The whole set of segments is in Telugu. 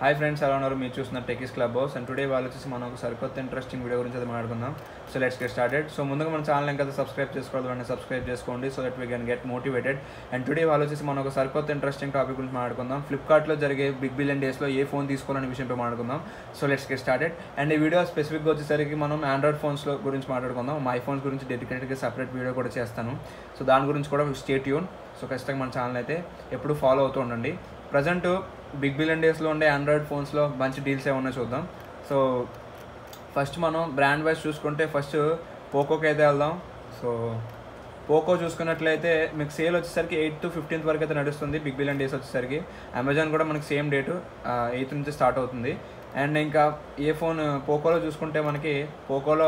హాయ్ ఫ్రెండ్స్ ఎలా ఉన్నారు మీరు చూస్తున్న techies club house and today వాళ్ళు వచ్చేసి మనం ఒక సరికొత్త ఇంట్రెస్టింగ్ వీడియో గురించి అయితే మాట్లాడుకుందాం so let's get started so ముందుగా మన ఛానల్ ఇంకా సబ్స్క్రైబ్ చేసుకోవాలి వెంటనే సబ్స్క్రైబ్ చేసుకోండి so that we can get motivated and today వాళ్ళు వచ్చేసి మనం ఒక సరికొత్త ఇంట్రెస్టింగ్ టాపిక్ గురించి మాట్లాడుకుందాం ఫ్లిప్కార్ట్లో జరిగే బిగ్ బిలియన్ డేస్లో ఏ ఫోన్ తీసుకోవాలనే విషయంపై మాట్లాడుకుందాం so let's get started and ఈ వీడియో స్పెసిఫిక్గా వచ్చేసరికి మనం ఆండ్రాయిడ్ ఫోన్స్లో గురించి మాట్లాడుకుందాం మా ఐఫోన్స్ గురించి డెడికేటెడ్గా సపరేట్ వీడియో కూడా చేస్తాను సో దాని గురించి కూడా స్టేట్ యూన్ సో ఖచ్చితంగా మన ఛానల్ అయితే ఎప్పుడు ఫాలో అవుతూ ఉండండి ప్రజెంట్ బిగ్ బిలియన్ డేస్లో ఉండే ఆండ్రాయిడ్ ఫోన్స్లో మంచి డీల్స్ ఏమన్నా చూద్దాం సో ఫస్ట్ మనం బ్రాండ్ వైజ్ చూసుకుంటే ఫస్ట్ పోకోకి అయితే వెళ్దాం సో పోకో చూసుకున్నట్లయితే మీకు సేల్ వచ్చేసరికి ఎయిత్ టు ఫిఫ్టీన్త్ వరకు అయితే నడుస్తుంది బిగ్ బిలియన్ డేస్ వచ్చేసరికి అమెజాన్ కూడా మనకి సేమ్ డేటు ఎయిత్ నుంచి స్టార్ట్ అవుతుంది అండ్ ఇంకా ఏ ఫోన్ పోకోలో చూసుకుంటే మనకి పోకోలో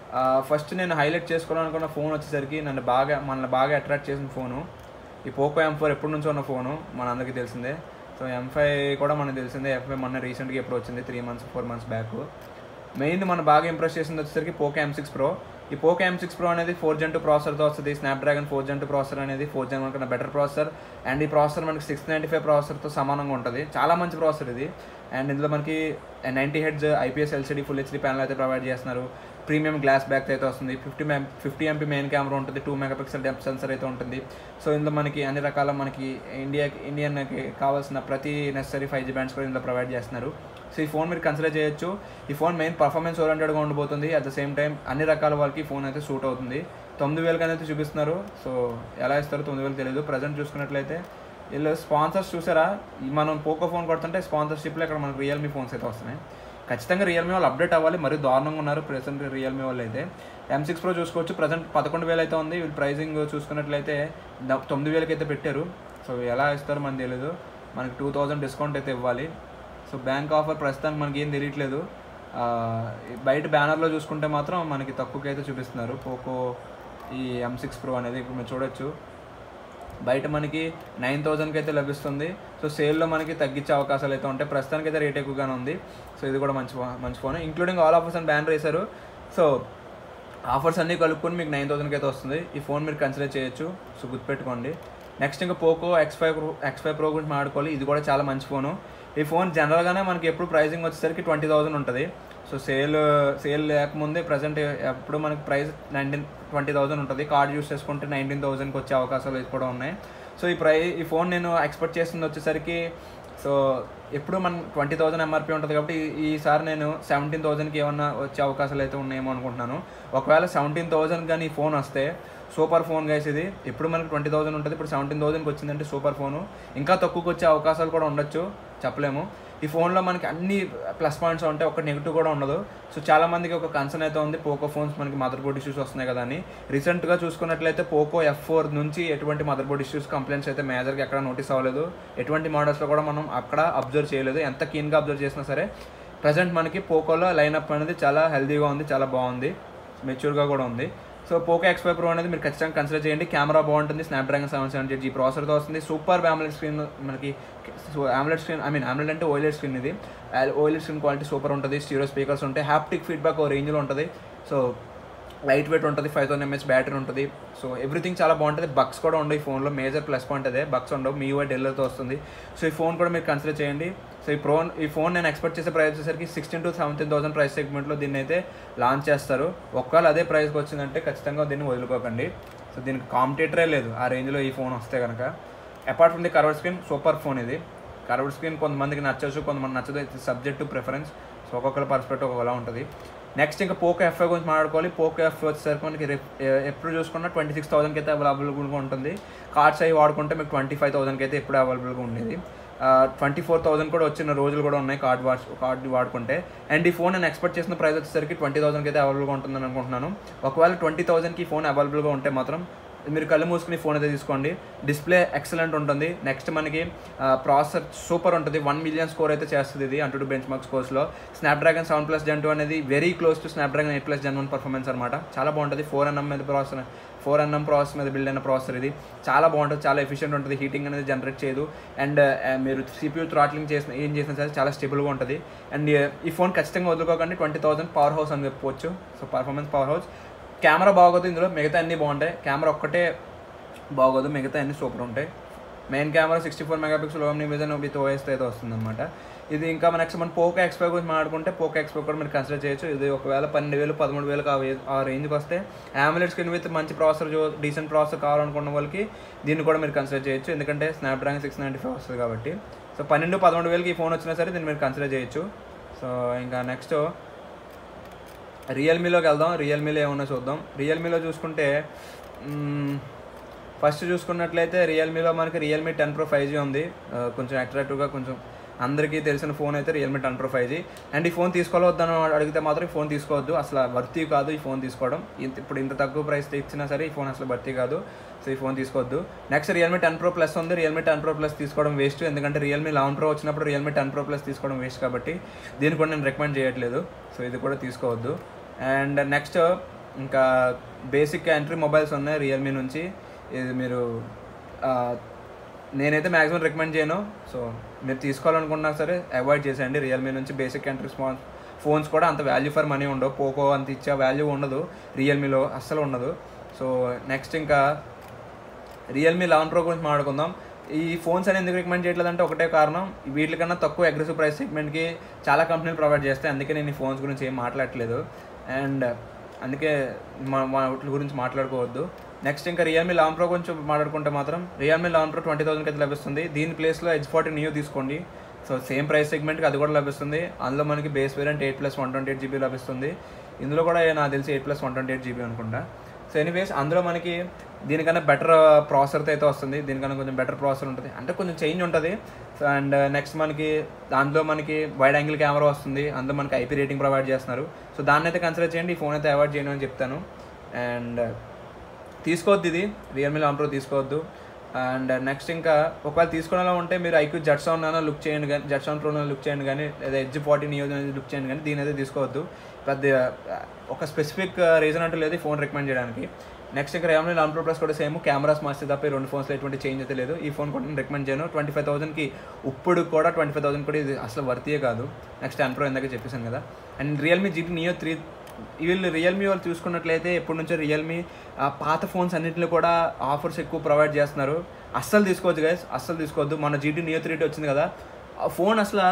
ఫస్ట్ నేను హైలైట్ చేసుకోవాలనుకున్న ఫోన్ వచ్చేసరికి నన్ను బాగా మనల్ని బాగా అట్రాక్ట్ చేసిన ఫోను ఈ పోకో ఎం ఫోర్ ఎప్పటి నుంచో ఉన్న ఫోను మన అందరికీ తెలిసిందే సో ఎం ఫైవ్ కూడా మనకు తెలిసిందే ఎఫ్ ఫైవ్ మొన్న రీసెంట్గా ఎప్పుడు వచ్చింది three months four months back main మనం బాగా ఇంప్రెస్ చేసింది వచ్చేసరికి పోకో ఎం సిక్స్ ప్రో ఈ పోకో ఎం సిక్స్ ప్రో అనేది ఫోర్ జెన్ టూ ప్రాసెసర్తో వస్తుంది Snapdragon four gen two processor అనేది ఫోర్ జెన్ కన్నా బెటర్ ప్రాసెసర్ అండ్ ఈ ప్రాసెసర్ మనకి సిక్స్ నైంటీ ఫైవ్ ప్రాసెసర్తో సమానంగా ఉంటుంది చాలా మంచి ప్రాసెసర్ ఇది అండ్ ఇందులో మనకి ninety hertz IPS LCD full HD panel అయితే ప్రొవైడ్ చేస్తున్నారు ప్రీమియం గ్లాస్ బ్యాక్ అయితే వస్తుంది ఫిఫ్టీ మెం ఫిఫ్టీ ఎంపీ మెయిన్ కెమెరా ఉంటుంది two megapixel depth sensor అయితే ఉంటుంది సో ఇందులో మనకి అన్ని రకాల మనకి ఇండియా ఇండియన్కి కావాల్సిన ప్రతి నెసరీ ఫైవ్ జీ బ్యాండ్స్ కూడా ఇందులో ప్రొవైడ్ చేస్తున్నారు సో ఈ ఫోన్ మీరు కన్సిడర్ చేయొచ్చు ఈ ఫోన్ మెయిన్ పర్ఫార్మెన్స్ ఓరియంటెడ్గా ఉండబోతుంది అట్ ద సేమ్ టైం అన్ని రకాల వాళ్ళకి ఈ ఫోన్ అయితే సూట్ అవుతుంది తొమ్మిది వేలకి అయితే చూపిస్తున్నారు సో ఎలా ఇస్తారో తొమ్మిది వేలు తెలియదు ప్రజెంట్ చూసుకున్నట్లయితే వీళ్ళు స్పాన్సర్స్ చూసారా ఈ మనం పోకో ఫోన్ కొడుతుంటే స్పాన్సర్షిప్లో ఇక్కడ మనకు రియల్మీ ఫోన్స్ అయితే వస్తున్నాయి ఖచ్చితంగా రియల్మీ వాళ్ళు అప్డేట్ అవ్వాలి మరీ దారుణంగా ఉన్నారు ప్రెసెంట్ రియల్మీ వాళ్ళు అయితే ఎం సిక్స్ ప్రో చూసుకోవచ్చు ప్రజెంట్ పదకొండు వేలు అయితే ఉంది వీళ్ళు ప్రైజింగ్ చూసుకున్నట్లయితే ద- తొమ్మిది వేలకి అయితే పెట్టారు సో ఎలా ఇస్తారో మనకు తెలియదు మనకి టూ థౌజండ్ డిస్కౌంట్ అయితే ఇవ్వాలి సో బ్యాంక్ ఆఫర్ ప్రస్తుతానికి మనకి ఏం తెలియట్లేదు ఆ, బయట బ్యానర్లో చూసుకుంటే మాత్రం మనకి తక్కువకి అయితే చూపిస్తున్నారు పోకో ఈ ఎం సిక్స్ ప్రో అనేది ఇప్పుడు మీరు చూడొచ్చు బయట మనకి నైన్ థౌజండ్కి అయితే లభిస్తుంది సో సేల్లో మనకి తగ్గించే అవకాశాలు అయితే ఉంటాయి ప్రస్తుతానికి అయితే రేట్ ఎక్కువగానే ఉంది సో ఇది కూడా మంచి ఫో- మంచి ఫోన్ ఇంక్లూడింగ్ ఆల్ ఆఫర్స్ అని బ్యాన్ వేశారు సో ఆఫర్స్ అన్నీ కలుపుకొని మీకు నైన్ థౌసండ్కి అయితే వస్తుంది ఈ ఫోన్ మీరు కన్సిడర్ చేయొచ్చు సో గుర్తుపెట్టుకోండి నెక్స్ట్ ఇంకా Poco X five X five pro గురించి మాట్లాడుకోవాలి ఇది కూడా చాలా మంచి ఫోను ఈ ఫోన్ జనరల్గానే మనకి ఎప్పుడు ప్రైసింగ్ వచ్చేసరికి ట్వంటీ థౌసండ్ ఉంటుంది సో సేల్ సేల్ లేకముందే ప్రజెంట్ ఎప్పుడు మనకి ప్రైస్ నైన్టీన్ ట్వంటీ థౌసండ్ ఉంటుంది కార్డ్ యూస్ చేసుకుంటే నైన్టీన్ థౌసండ్కి వచ్చే అవకాశాలు అయితే కూడా ఉన్నాయి సో ఈ ప్రై ఈ ఫోన్ నేను ఎక్స్పెక్ట్ చేస్తుంది వచ్చేసరికి సో ఎప్పుడు మనం ట్వంటీ థౌసండ్ ఎంఆర్పీ ఉంటుంది కాబట్టి ఈ- ఈసారి నేను సెవెంటీన్ థౌసండ్కి ఏమన్నా వచ్చే అవకాశాలు అయితే ఉన్నాయేమో అనుకుంటున్నాను ఒకవేళ సెవెంటీన్ థౌసండ్ కానీ ఈ ఫోన్ వస్తే సూపర్ ఫోన్ గైస్ ఇది ఎప్పుడు మనకి ట్వంటీ థౌసండ్ ఉంటుంది ఇప్పుడు సెవెంటీన్ థౌసండ్కి వచ్చిందంటే సూపర్ ఫోను ఇంకా తక్కువకి వచ్చే అవకాశాలు కూడా ఉండొచ్చు చెప్పలేము ఈ ఫోన్లో మనకి అన్ని ప్లస్ పాయింట్స్ ఉంటాయి ఒక నెగిటివ్ కూడా ఉండదు సో చాలా మందికి ఒక కన్సర్న్ అయితే ఉంది పోకో ఫోన్స్ మనకి మదర్ బోర్డ్ ఇష్యూస్ వస్తున్నాయి కదా అని రీసెంట్గా చూసుకున్నట్లయితే పోకో ఎఫ్ ఫోర్ నుంచి ఎటువంటి మదర్ బోర్డ్ ఇష్యూస్ కంప్లైంట్స్ అయితే మేజర్గా ఎక్కడ నోటీస్ అవ్వలేదు ఎటువంటి మోడల్స్లో కూడా మనం అక్కడ అబ్జర్వ్ చేయలేదు ఎంత కీన్గా అబ్జర్వ్ చేసినా సరే ప్రజెంట్ మనకి పోకోలో లైనప్ అనేది చాలా హెల్తీగా ఉంది చాలా బాగుంది మెచ్యూర్గా కూడా ఉంది so Poco X five pro అనేది మీరు ఖచ్చితంగా కన్సిడర్ చేయండి కెమెరా బాగుంటుంది స్నాప్డ్రాగన్ సెవెన్ సెవెన్ జీ ప్రాసెసర్తో వస్తుంది సూపర్ ఆమ్లెట్ స్క్రీన్ మనకి so AMOLED screen I mean AMOLED అంటే ఓయిలెట్ స్క్రీన్ ఇది ఓయిలెట్ స్క్రీన్ క్వాలిటీ సూపర్ ఉంటుంది స్టీరియో స్పీకర్స్ ఉంటాయి హ్యాప్టిక్ ఫీడ్బ్యాక్ ఓ రేంజ్లో ఉంటుంది సో లైట్ వెయిట్ ఉంటుంది ఫైవ్ థౌసండ్ ఎంహెచ్ బ్యాటరీ ఉంటుంది సో ఎవ్రీథింగ్ చాలా బాగుంటుంది బక్స్ కూడా ఉండవు ఈ ఫోన్లో మేజర్ ప్లస్ పాయింట్ అదే బక్స్ ఉండవు మీ వై డెల్లర్తో వస్తుంది సో ఈ ఫోన్ కూడా మీరు కన్సిడర్ చేయండి సో ఈ ప్రో ఈ ఫోన్ నేను ఎక్స్పెక్ట్ చేసే ప్రైస్ వచ్చేసరికి sixteen to seventeen thousand price సెగ్మెంట్లో దీన్ని అయితే లాంచ్ చేస్తారు ఒకవేళ అదే ప్రైస్కి వచ్చిందంటే ఖచ్చితంగా దీన్ని వదులుకోకండి సో దీనికి కాంపిటేటరే లేదు ఆ రేంజ్లో ఈ ఫోన్ వస్తే కనుక apart from the curved screen super phone ఇది కర్వర్డ్ స్క్రీన్ కొంతమందికి నచ్చచ్చు కొంతమంది నచ్చదు సబ్జెక్ట్ టు ప్రిఫరెన్స్ సో ఒక్కొక్కరి పర్స్పెక్టివ్ ఒకలా ఉంటుంది నెక్స్ట్ ఇంకా పోకో ఎఫ్ గురించి మాట్లాడుకోవాలి పోకో ఎఫ్ వచ్చేసరికి మనకి రేప్- ఏ- ఎప్పుడు చూసుకున్నా ట్వంటీ సిక్స్ థౌసండ్కి అయితే అవైలబుల్గా ఉంటుంది కార్డ్స్ అవి వాడుకుంటే మీకు ట్వంటీ ఫైవ్ థౌసండ్కి అయితే ఎప్పుడు అవైలబుల్గా ఉండేది ట్వంటీ ఫోర్ థౌసండ్ కూడా వచ్చిన రోజులు కూడా ఉన్నాయి కార్డ్ వాడ్ కార్డ్ వాడుకుంటే అండ్ ఈ ఫోన్ నేను ఎక్స్పెక్ట్ చేసిన ప్రైస్ వచ్చేసరికి ట్వంటీ థౌసండ్కి అయితే అవైలబుల్గా ఉంటుందని అనుకుంటున్నాను ఒకవేళ ట్వంటీ థౌసండ్కి ఫోన్ అవైలబుల్గా ఉంటే మాత్రం మీరు కళ్ళు మూసుకుని ఫోన్ అయితే తీసుకోండి డిస్ప్లే ఎక్సలెంట్ ఉంటుంది నెక్స్ట్ మనకి ప్రాసెసర్ సూపర్ ఉంటుంది వన్ మిలియన్ స్కోర్ అయితే చేస్తుంది ఇది అంటూ బెంచ్ మార్క్ స్కోర్స్లో Snapdragon seven plus gen two అనేది very close to Snapdragon eight plus gen one performance అనమాట చాలా బాగుంటుంది ఫోర్ ఎన్ఎం మీద ప్రాసెసర్ ఫోర్ ఎన్ఎం ప్రాసెస్ మీద బిల్డ్ అయిన ప్రాసెసర్ ఇది చాలా బాగుంటుంది చాలా ఎఫిషియెంట్ ఉంటుంది హీటింగ్ అనేది జనరేట్ చేయదు అండ్ మీరు సిపియూ థ్రాట్లింగ్ చేసిన ఏం చేసినా సరే చాలా స్టేబుల్గా ఉంటుంది అండ్ ఈ ఫోన్ ఖచ్చితంగా వదులుకోకండి ట్వంటీ థౌసండ్ పవర్ హౌస్ అని చెప్పుకోవచ్చు so performance powerhouse camera బాగోదు ఇందులో మిగతా అన్నీ బాగుంటాయి కెమెరా ఒక్కటే బాగోదు మిగతా అన్నీ సూపర్ ఉంటాయి main camera sixty four megapixel OmniVision with OIS అయితే వస్తుంది అనమాట ఇది ఇంకా మన నెక్స్ట్ మన పోకో ఎక్స్పై గురించి మాట్లాడుకుంటే పోకో ఎక్స్పై కూడా మీరు కన్సిడర్ చేయొచ్చు ఇది ఒకవేళ పన్నెండు వేలు పదమూడు వేలకు ఆ వే- ఆ రేంజ్కి వస్తే ఆమ్లెట్ స్క్రీన్ విత్ మంచి ప్రాసెసర్ డీసెంట్ ప్రాసెసర్ కావాలనుకున్న వాళ్ళకి దీన్ని కూడా మీరు కన్సిడర్ చేయొచ్చు ఎందుకంటే స్నాప్డ్రాగన్ సిక్స్ నైంటీ ఫైవ్ వస్తుంది కాబట్టి సో పన్నెండు పదమూడు వేలకి ఈ ఫోన్ వచ్చినా సరే దీన్ని మీరు కన్సిడర్ చేయొచ్చు సో ఇంకా నెక్స్ట్ రియల్మీలోకి వెళ్దాం రియల్మీలో ఏమన్నా చూద్దాం రియల్మీలో చూసుకుంటే మ్మ్, ఫస్ట్ చూసుకున్నట్లయితే రియల్మీలో మనకి Realme ten pro five G ఉంది ఆ, కొంచెం అట్రాక్టివ్గా కొంచెం అందరికీ తెలిసిన ఫోన్ అయితే Realme ten pro five G and ఈ ఫోన్ తీసుకోవద్దని అడిగితే మాత్రం ఈ ఫోన్ తీసుకోవద్దు అసలు వర్తీ కాదు ఈ ఫోన్ తీసుకోవడం ఇంత ఇప్పుడు ఇంత తక్కువ ప్రైస్ ఇచ్చినా సరే ఈ ఫోన్ అసలు భర్తీ కాదు సో ఈ ఫోన్ తీసుకోవద్దు next Realme ten pro plus ఉంది రియల్మీ టెన్ ప్రో ప్లస్ తీసుకోవడం వేస్ట్ ఎందుకంటే రియల్మీ లెవెన్ ప్రో వచ్చినప్పుడు రియల్మీ టెన్ ప్రో ప్లస్ తీసుకోవడం వేస్ట్ కాబట్టి దీన్ని కూడా నేను రికమెండ్ చేయట్లేదు సో ఇది కూడా తీసుకోవద్దు అండ్ నెక్స్ట్ ఇంకా బేసిక్ ఎంట్రీ మొబైల్స్ ఉన్నాయి రియల్మీ నుంచి ఇది మీరు ఆ, నేనైతే మ్యాక్సిమం రికమెండ్ చేయను సో మీరు తీసుకోవాలనుకున్నా సరే అవాయిడ్ చేసేయండి రియల్మీ నుంచి బేసిక్ ఎంట్రీ స్మాల్ ఫోన్స్ కూడా అంత వాల్యూ ఫర్ మనీ ఉండవు పోకో అంత ఇచ్చే వాల్యూ ఉండదు రియల్మీలో అస్సలు ఉండదు సో నెక్స్ట్ ఇంకా రియల్మీ లెవెన్ ప్రో గురించి మాట్లాడుకుందాం ఈ ఫోన్స్ అని ఎందుకు రికమెండ్ చేయట్లేదంటే ఒకటే కారణం వీటికన్నా తక్కువ అగ్రెసివ్ ప్రైస్ సెగ్మెంట్కి చాలా కంపెనీలు ప్రొవైడ్ చేస్తాయి అందుకే నేను ఈ ఫోన్స్ గురించి ఏం మాట్లాడట్లేదు అండ్ అందుకే మా మా వాటి గురించి మాట్లాడుకోవద్దు నెక్స్ట్ ఇంకా రియల్మీ లెవెన్ ప్రో గురించి మాట్లాడుకుంటే మాత్రం రియల్మీ లెవెన్ ప్రో ట్వంటీ థౌసండ్కి అయితే లభిస్తుంది దీని ప్లేస్లో హెచ్ ఫార్టీ న్యూ తీసుకోండి సో సేమ్ ప్రైస్ సెగ్మెంట్కి అది కూడా లభిస్తుంది అందులో మనకి base variant eight plus one twenty eight GB లభిస్తుంది ఇందులో కూడా నాకు తెలిసి eight plus one twenty eight GB అనుకుంటా సో ఎనీవేస్ అందులో మనకి దీనికన్నా బెటర్ ప్రాసెసర్తో అయితే వస్తుంది దీనికన్నా కొంచెం బెటర్ ప్రాసెసర్ ఉంటుంది అంటే కొంచెం చేంజ్ ఉంటుంది సో అండ్ నెక్స్ట్ మనకి దాంట్లో మనకి వైడ్ యాంగిల్ కెమెరా వస్తుంది అందులో మనకి ఐపీ రేటింగ్ ప్రొవైడ్ చేస్తున్నారు సో దాన్ని అయితే కన్సిడర్ చేయండి ఈ ఫోన్ అయితే అవాయిడ్ చేయను అని చెప్తాను అండ్ తీసుకోవద్దు ఇది రియల్మీ లాన్ ప్రో తీసుకోవద్దు అండ్ నెక్స్ట్ ఇంకా ఒకవేళ తీసుకునేలా ఉంటే మీరు ఐక్యూ జెట్ సౌండ్ అయినా లుక్ చేయండి కానీ జెట్ సౌండ్ ప్రోలో లుక్ చేయండి కానీ లేదా ఎడ్జ్ ఫార్టీ నియో లుక్ చేయండి కానీ దీని అయితే తీసుకోవద్దు పెద్ద ఒక స్పెసిఫిక్ రీజన్ అంటూ లేదు ఈ ఫోన్ రికమెండ్ చేయడానికి నెక్స్ట్ ఇంకా రియల్మీ లాన్ ప్రో ప్లస్ కూడా సేమ్ కెమెరాస్ మార్చి తప్ప ఈ రెండు ఫోన్స్లో ఎటువంటి చేంజ్ అయితే లేదు ఈ ఫోన్ కూడా నేను రికమెండ్ చేయను ట్వంటీ ఫైవ్ థౌసండ్కి ఇప్పుడు కూడా ట్వంటీ ఫైవ్ థౌసండ్ కూడా ఇది అసలు వర్తీయే కాదు నెక్స్ట్ టెన్ ప్రో ఇందాక చెప్పేసాను కదా and Realme GT Neo three వీళ్ళు రియల్మీ వాళ్ళు చూసుకున్నట్లయితే ఎప్పటి నుంచో రియల్మీ ఆ పాత ఫోన్స్ అన్నింటిలో కూడా ఆఫర్స్ ఎక్కువ ప్రొవైడ్ చేస్తున్నారు అస్సలు తీసుకోవద్దు గైస్ అస్సలు తీసుకోవద్దు మన జీటీ నియో త్రీ వచ్చింది కదా ఆ ఫోన్ అసలు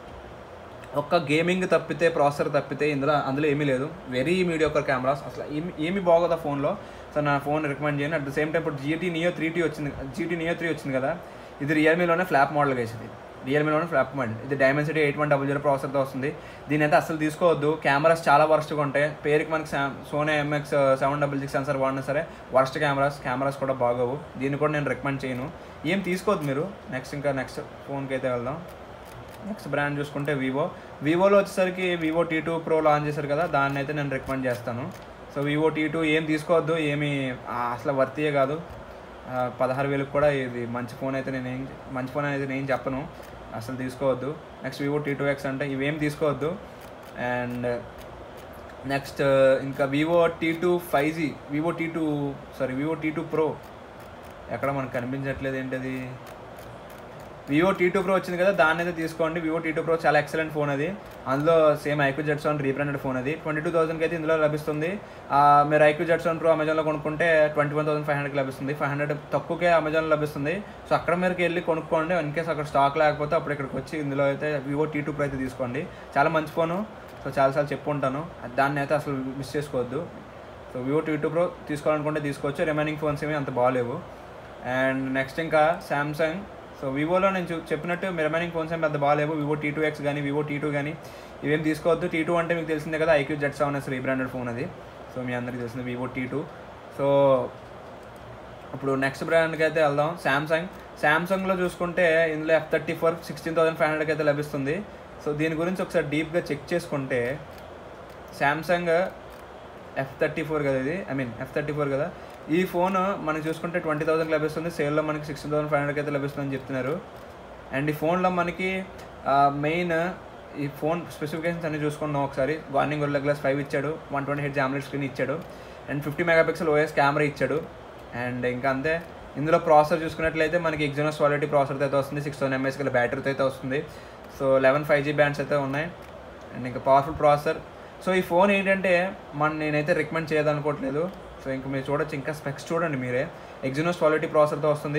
ఒక్క గేమింగ్ తప్పితే ప్రాసెసర్ తప్పితే ఇందులో అందులో ఏమీ లేదు వెరీ మీడియోకర్ కెమెరాస్ అసలు ఏమి ఏమి బాగోదు ఆ ఫోన్లో సో నా ఫోన్ రికమెండ్ చేయను అట్ ద సేమ్ టైం ఇప్పుడు జీటీ నియో త్రీ టీ వచ్చింది జీటీ నియో త్రీ వచ్చింది కదా ఇది రియల్మీలోనే ఫ్లాప్ మోడల్ వేసింది రియల్మీలోనే ఫ్లాప్ మోడల్ ఇది Dimensity eight one double zero ప్రాసెసర్తో వస్తుంది దీని అయితే అసలు తీసుకోవద్దు కెమెరాస్ చాలా వర్స్ట్గా ఉంటాయి పేరుకి మనకి Sony MX seven double six sensor వాడినా సరే వర్స్ట్ కెమెరాస్ కెమెరాస్ కూడా బాగోవు దీన్ని కూడా నేను రికమెండ్ చేయను ఏం తీసుకోవద్దు మీరు నెక్స్ట్ ఇంకా నెక్స్ట్ ఫోన్కి అయితే వెళ్దాం నెక్స్ట్ బ్రాండ్ చూసుకుంటే వివో వివోలో వచ్చేసరికి Vivo T two Pro launch చేశారు కదా దాన్ని అయితే నేను రికమెండ్ చేస్తాను సో వివో టీ టూ ఏం తీసుకోవద్దు ఏమి ఆ, అసలు వర్తీయే కాదు ఆ, పదహారు వేలకు కూడా ఇది మంచి ఫోన్ అయితే నేను ఏం మంచి ఫోన్ అయితే నేను ఏం చెప్పను అసలు తీసుకోవద్దు next Vivo T two X అంటే ఇవేం తీసుకోవద్దు అండ్ నెక్స్ట్ ఇంకా Vivo T two five G Vivo T two sorry Vivo T two Pro ఎక్కడ మనకు కనిపించట్లేదు ఏంటది వివో టీ టూ ప్రో వచ్చింది కదా దాన్ని అయితే తీసుకోండి వివో టీ టూ ప్రో చాలా ఎక్సలెంట్ ఫోన్ అది అందులో same iQOO Z seven rebranded phone అది ట్వంటీ టూ థౌసండ్కి అయితే ఇందులో లభిస్తుంది ఆ, మీరు ఐక్యూ జెట్ సెవెన్ ప్రో అమెజాన్లో కొనుక్కుంటే ట్వంటీ వన్ థౌసండ్ ఫైవ్ హండ్రెడ్కి లభిస్తుంది ఫైవ్ హండ్రెడ్ తక్కువకే అమెజాన్లో లభిస్తుంది సో అక్కడ మీరు వెళ్ళి కొనుక్కోండి ఇన్ కేస్ అక్కడ స్టాక్ లేకపోతే అప్పుడు ఇక్కడికి వచ్చి ఇందులో అయితే వివో టీ టూ ప్రో అయితే తీసుకోండి చాలా మంచి ఫోను సో చాలాసార్లు చెప్పు ఉంటాను దాన్ని అయితే అసలు మిస్ చేసుకోవద్దు so Vivo T two Pro తీసుకోవాలనుకుంటే తీసుకోవచ్చు రిమైనింగ్ ఫోన్స్ ఏమి అంత బాగాలేవు అండ్ నెక్స్ట్ ఇంకా శాంసంగ్ సో వివోలో నేను చూ- చెప్పినట్టు రిమైనింగ్ ఫోన్స్ ఏం పెద్ద బాగాలేవు వివో టీ టూ ఎక్స్ కానీ వివో టీ టూ కానీ ఇవేం తీసుకోవద్దు టీ టూ అంటే మీకు తెలిసిందే కదా iQOO Z seven S rebranded phone అది సో మీ అందరికీ తెలిసింది వివో టీ టూ సో ఇప్పుడు నెక్స్ట్ బ్రాండ్కి అయితే వెళ్దాం శాంసంగ్ శాంసంగ్లో చూసుకుంటే ఇందులో F thirty four sixteen thousand five హండ్రెడ్కి అయితే లభిస్తుంది సో దీని గురించి ఒకసారి డీప్గా చెక్ చేసుకుంటే శాంసంగ్ ఎఫ్ థర్టీ ఫోర్ కదా ఇది I mean F thirty four కదా ఈ ఫోన్ మనకి చూసుకుంటే ట్వంటీ థౌసండ్కి లభిస్తుంది సేల్లో మనకి సిక్స్టీన్ థౌసండ్ ఫైవ్ హండ్రెడ్కి అయితే లభిస్తుందని చెప్తున్నారు అండ్ ఈ ఫోన్లో మనకి మెయిన్ ఈ ఫోన్ స్పెసిఫికేషన్స్ అన్ని చూసుకున్నాం ఒకసారి వార్నింగ్ గొల్ల గ్లాస్ ఫైవ్ ఇచ్చాడు వన్ ట్వంటీ హెడ్ జామ్లెట్ స్క్రీన్ ఇచ్చాడు and fifty megapixel OS camera ఇచ్చాడు అండ్ ఇంకా అంతే ఇందులో ప్రాసెసర్ చూసుకున్నట్లయితే మనకి ఎగ్జానస్ క్వాలిటీ ప్రాసెసర్ అయితే వస్తుంది సిక్స్ థౌసండ్ ఎంఎస్ గల బ్యాటరీతో అయితే వస్తుంది so eleven five G bands అయితే ఉన్నాయి అండ్ ఇంకా పవర్ఫుల్ ప్రాసెసర్ సో ఈ ఫోన్ ఏంటంటే మన నేనైతే రికమెండ్ చేయదనుకోవట్లేదు సో ఇంకా మీరు చూడొచ్చు ఇంకా స్పెక్స్ చూడండి మీరే ఎగ్జినోస్ క్వాలిటీ ప్రాసెసర్తో వస్తుంది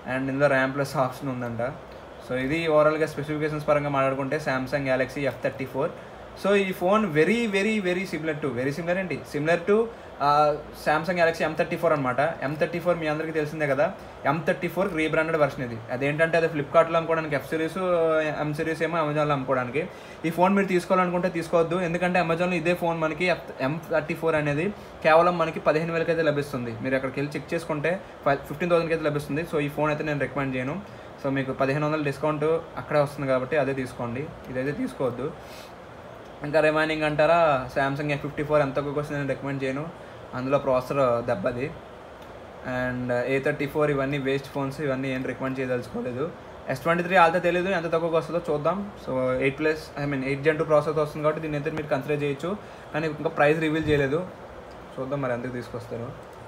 అండ్ ఇందులో ర్యామ్ ప్లస్ ఆప్షన్ ఉందంట సో ఇది ఓవరాల్గా స్పెసిఫికేషన్స్ పరంగా మాట్లాడుకుంటే Samsung Galaxy F thirty four so ఈ phone very very very similar to very similar ఏంటి similar to Samsung Galaxy M thirty four అనమాట ఎం థర్టీ ఫోర్ మీ అందరికీ తెలిసిందే కదా M thirty four rebranded version ఇది అదేంటంటే అది ఫ్లిప్కార్ట్లో అమ్ముకోవడానికి ఎఫ్ సిరీస్ ఎం సిరీస్ ఏమో అమెజాన్లో అమ్ముకోవడానికి ఈ ఫోన్ మీరు తీసుకోవాలనుకుంటే తీసుకోవద్దు ఎందుకంటే అమెజాన్లో ఇదే ఫోన్ మనకి ఎం థర్టీ ఫోర్ అనేది కేవలం మనకి పదిహేను వేలకి అయితే లభిస్తుంది మీరు అక్కడికి వెళ్ళి చెక్ చేసుకుంటే ఫిఫ్టీన్ థౌసండ్కి అయితే లభిస్తుంది సో ఈ ఫోన్ అయితే నేను రికమెండ్ చేయను సో మీకు పదిహేను వందల డిస్కౌంట్ అక్కడే వస్తుంది కాబట్టి అదే తీసుకోండి ఇదైతే తీసుకోవద్దు ఇంకా రిమైనింగ్ అంటారా శాంసంగ్ ఎఫ్ ఫిఫ్టీ ఫోర్ ఎంత వస్తుంది నేను రికమెండ్ చేయను అందులో ప్రాసెసర్ దెబ్బది అండ్ ఏ థర్టీ ఫోర్ ఇవన్నీ వేస్ట్ ఫోన్స్ ఇవన్నీ ఏం రికమెండ్ చేయదలుచుకోలేదు ఎస్ ట్వంటీ త్రీ ఆల్తో తెలియదు ఎంత తక్కువకి వస్తుందో చూద్దాం so eight plus I mean eight Gen two process వస్తుంది కాబట్టి దీన్ని అయితే మీరు కన్సిడర్ చేయొచ్చు కానీ ఇంకా ప్రైస్ రివీల్ చేయలేదు చూద్దాం మరి ఎంతకు తీసుకొస్తారు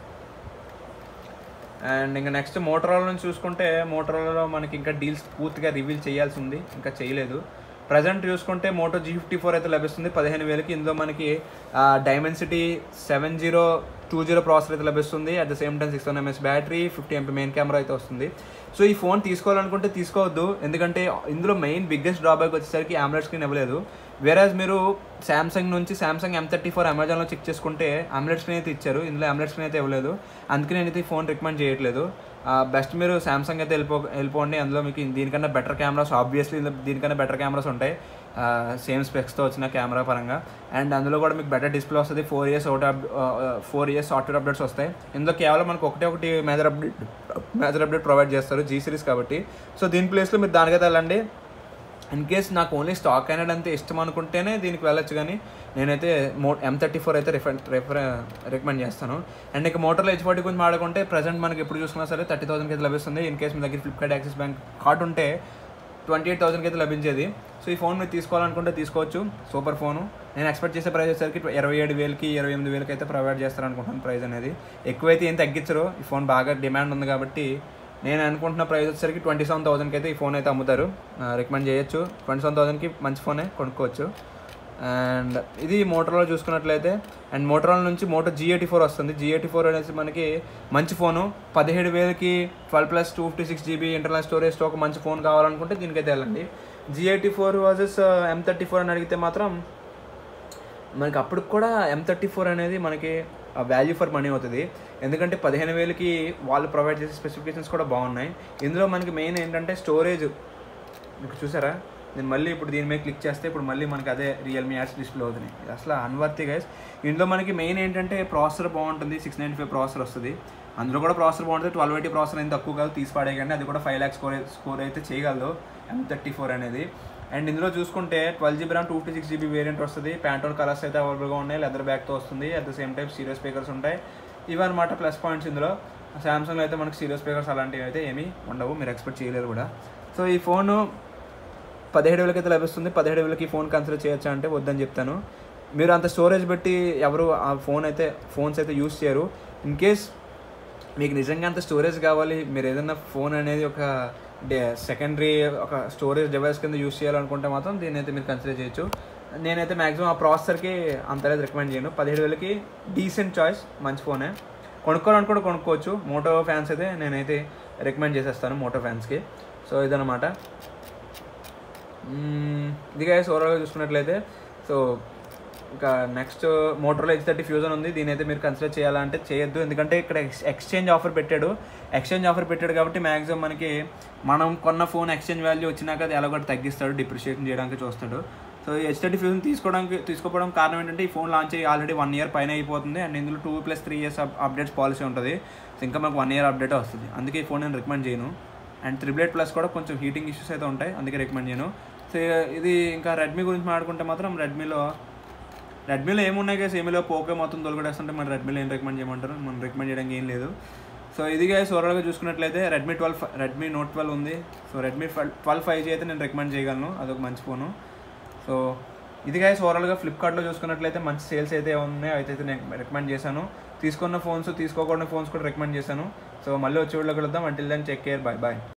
అండ్ ఇంకా నెక్స్ట్ మోటరోలా నుంచి చూసుకుంటే మోటరోలాలో మనకి ఇంకా డీల్స్ పూర్తిగా రివీల్ చేయాల్సి ఉంది ఇంకా చేయలేదు ప్రజెంట్ చూసుకుంటే మోటో జీ ఫిఫ్టీ ఫోర్ అయితే లభిస్తుంది పదిహేను వేలకి ఇందులో మనకి Dimensity seven zero two zero processor అయితే లభిస్తుంది at the same time six one MS battery fifty MP main camera అయితే వస్తుంది సో ఈ ఫోన్ తీసుకోవాలనుకుంటే తీసుకోవద్దు ఎందుకంటే ఇందులో మెయిన్ బిగ్గెస్ట్ డ్రాబ్యాక్ వచ్చేసరికి ఆమ్లెట్ స్క్రీన్ ఇవ్వలేదు వేరేజ్ మీరు శాంసంగ్ నుంచి శాంసంగ్ ఎం థర్టీ ఫోర్ అమెజాన్లో చెక్ చేసుకుంటే ఆమ్లెట్ స్క్రీన్ అయితే ఇచ్చారు ఇందులో ఆమ్లెట్ స్క్రీన్ అయితే ఇవ్వలేదు అందుకే నేనైతే ఈ ఫోన్ రికమెండ్ చేయట్లేదు బెస్ట్ మీరు శాంసంగ్ అయితే వెళ్ళిపో వెళ్ళిపోండి అందులో మీకు దీనికన్నా బెటర్ కెమెరాస్ ఆబ్వియస్లీ దీనికన్నా బెటర్ కెమెరాస్ ఉంటాయి సేమ్ స్పెక్స్తో వచ్చిన కెమెరా పరంగా అండ్ అందులో కూడా మీకు బెటర్ డిస్ప్లే వస్తుంది four years out four years software updates వస్తాయి ఇందులో కేవలం మనకు ఒకటే ఒకటి major update major update provide చేస్తారు జీ సిరీస్ కాబట్టి సో దీని ప్లేస్లో మీరు దానికైతే వెళ్ళండి ఇన్ కేస్ నాకు ఓన్లీ స్టాక్ అనేది అంతే ఇష్టం అనుకుంటేనే దీనికి వెళ్ళొచ్చు కానీ నేనైతే మో ఎం థర్టీ ఫోర్ అయితే రిఫర్ రిఫర్ రికమెండ్ చేస్తాను అండ్ ఇక మోటార్లో హెచ్ ఫార్టీ గురించి మాడుకుంటే ప్రజెంట్ మనకి ఎప్పుడు చూసుకున్నా సరే థర్టీ థౌసండ్కి అయితే లభిస్తుంది ఇన్ కేస్ మీ దగ్గర ఫ్లిప్కార్ట్ యాక్సిస్ బ్యాంక్ కార్డ్ ఉంటే ట్వంటీ ఎయిట్ థౌసండ్కి అయితే లభించేది సో ఈ ఫోన్ మీరు తీసుకోవాలనుకుంటే తీసుకోవచ్చు సూపర్ ఫోను నేను ఎక్స్పెక్ట్ చేసే ప్రైస్ వచ్చేసరికి ఇరవై ఏడు వేలకి ఇరవై ఎనిమిది వేలకి అయితే ప్రొవైడ్ చేస్తారనుకుంటున్నాను ప్రైస్ అనేది ఎక్కువైతే ఏం తగ్గించరు ఈ ఫోన్ బాగా డిమాండ్ ఉంది కాబట్టి నేను అనుకుంటున్న ప్రైస్ వచ్చేసరికి ట్వంటీ సెవెన్ థౌసండ్కి అయితే ఈ ఫోన్ అయితే అమ్ముతారు రికమెండ్ చేయొచ్చు ట్వంటీ సెవెన్ థౌసండ్కి మంచి ఫోనే కొనుక్కోవచ్చు అండ్ ఇది మోటరోలో చూసుకున్నట్లయితే అండ్ మోటరోలా నుంచి మోటో జీ ఎయిటీ ఫోర్ వస్తుంది జీ ఎయిటీ ఫోర్ అనేసి మనకి మంచి ఫోను పదిహేడు వేలకి twelve plus two fifty six GB internal స్టోరేజ్తో ఒక మంచి ఫోన్ కావాలనుకుంటే దీనికైతే వెళ్ళండి G eighty four versus M thirty four అని అడిగితే మాత్రం మనకి అప్పుడు కూడా ఎం థర్టీ ఫోర్ అనేది మనకి వాల్యూ ఫర్ మనీ అవుతుంది ఎందుకంటే పదిహేను వేలకి వాళ్ళు ప్రొవైడ్ చేసే స్పెసిఫికేషన్స్ కూడా బాగున్నాయి ఇందులో మనకి మెయిన్ ఏంటంటే స్టోరేజ్ మీకు చూసారా నేను మళ్ళీ ఇప్పుడు దీని మీద క్లిక్ చేస్తే ఇప్పుడు మళ్ళీ మనకి అదే రియల్మీ యాడ్స్ డిస్ప్లే అవుతుంది ఇది అసలు అన్వర్తి గైస్ ఇందులో మనకి మెయిన్ ఏంటంటే ప్రాసెసర్ బాగుంటుంది సిక్స్ నైంటీ ఫైవ్ ప్రాసెసర్ వస్తుంది అందులో కూడా ప్రాసెసర్ బాగుంటుంది ట్వెల్వ్ ఎయిటీ ప్రాసెసర్ అయితే తక్కువ కాదు తీసి పడేయకండి అది కూడా ఫైవ్ ల్యాక్స్ స్కోర్ స్కోర్ అయితే చేయగలదు ఎం థర్టీ ఫోర్ అనేది అండ్ ఇందులో చూసుకుంటే twelve GB RAM two fifty six GB variant వస్తుంది ప్యాంటోన్ కలర్స్ అయితే అవైలబుల్గా ఉన్నాయి లెదర్ బ్యాగ్తో వస్తుంది at the same time serious speakers ఉంటాయి ఇవన్నమాట ప్లస్ పాయింట్స్ ఇందులో సామ్సంగ్లో అయితే మనకి సీరియస్ స్పీకర్స్ అలాంటివి అయితే ఏమీ ఉండవు మీరు ఎక్స్పెక్ట్ చేయలేరు కూడా సో ఈ ఫోను పదిహేడు వేలకి అయితే లభిస్తుంది పదిహేడు వేలకి ఈ ఫోన్ కన్సిడర్ చేయొచ్చా అంటే వద్దని చెప్తాను మీరు అంత స్టోరేజ్ పెట్టి ఎవరు ఆ ఫోన్ అయితే ఫోన్స్ అయితే యూస్ చేయరు ఇన్ కేస్ మీకు నిజంగా అంత స్టోరేజ్ కావాలి మీరు ఏదైనా ఫోన్ అనేది ఒక సెకండరీ ఒక స్టోరేజ్ డివైస్ కింద యూస్ చేయాలనుకుంటే మాత్రం దీన్ని అయితే మీరు కన్సిడర్ చేయొచ్చు నేనైతే మాక్సిమం ఆ ప్రాసెసర్కి అంతలేదు రికమెండ్ చేయను పదిహేడు వేలకి డీసెంట్ చాయిస్ మంచి ఫోనే కొనుక్కోవాలనుకుంటే కొనుక్కోవచ్చు మోటో ఫ్యాన్స్ అయితే నేనైతే రికమెండ్ చేసేస్తాను మోటో ఫ్యాన్స్కి సో ఇదనమాట ఇది గైస్ ఓవరాల్గా చూసుకున్నట్లయితే సో ఇంకా నెక్స్ట్ మోటర్లో హెచ్ థర్టీ ఫ్యూజన్ ఉంది దీని అయితే మీరు కన్సిడర్ చేయాలంటే చేయొద్దు ఎందుకంటే ఇక్కడ ఎక్స్చేంజ్ ఆఫర్ పెట్టాడు ఎక్స్చేంజ్ ఆఫర్ పెట్టాడు కాబట్టి మ్యాక్సిమం మనకి మనం కొన్న ఫోన్ ఎక్స్చేంజ్ వాల్యూ వచ్చినాక అది ఎలా కూడా తగ్గిస్తాడు డిప్రిషియేషన్ చేయడానికి చూస్తాడు సో హెచ్ థర్టీ ఫ్యూజన్ తీసుకోవడానికి తీసుకోవడం కారణం ఏంటంటే ఈ ఫోన్ లాంచ్ అయ్యి ఆల్రెడీ వన్ ఇయర్ పైన అయిపోతుంది అండ్ ఇందులో two plus three years updates policy ఉంటుంది సో ఇంకా మనకు వన్ ఇయర్ అప్డేట్ వస్తుంది అందుకే ఈ ఫోన్ నేను రికమెండ్ చేయను అండ్ త్రిబుల్ ఎయిట్ ప్లస్ కూడా కొంచెం హీటింగ్ ఇష్యూస్ అయితే ఉంటాయి అందుకే రికమెండ్ చేయను సో ఇది ఇంకా రెడ్మీ గురించి మాట్లాడుకుంటే మాత్రం రెడ్మీలో రెడ్మీలో ఏమున్నాయి కదా ఏమీలో పోకే మొత్తం తొలగడేస్తుంటే మన రెడ్మీలో ఏం రికమెండ్ చేయమంటారు మనం రికమెండ్ చేయడానికి ఏం లేదు సో ఇది గైస్ ఓవరాల్గా చూసుకున్నట్లయితే Redmi twelve Redmi Note twelve ఉంది so Redmi twelve five G అయితే నేను రికమెండ్ చేయగలను అదొక మంచి ఫోను సో ఇది గైస్ ఓవరాల్గా ఫ్లిప్కార్ట్లో చూసుకున్నట్లయితే మంచి సేల్స్ అయితే ఉన్నాయి అయితే నేను రికమెండ్ చేశాను తీసుకున్న ఫోన్స్ తీసుకోకుండా ఫోన్స్ కూడా రికమెండ్ చేశాను సో మళ్ళీ వచ్చే వీళ్ళకి వెళ్దాం until then take care bye bye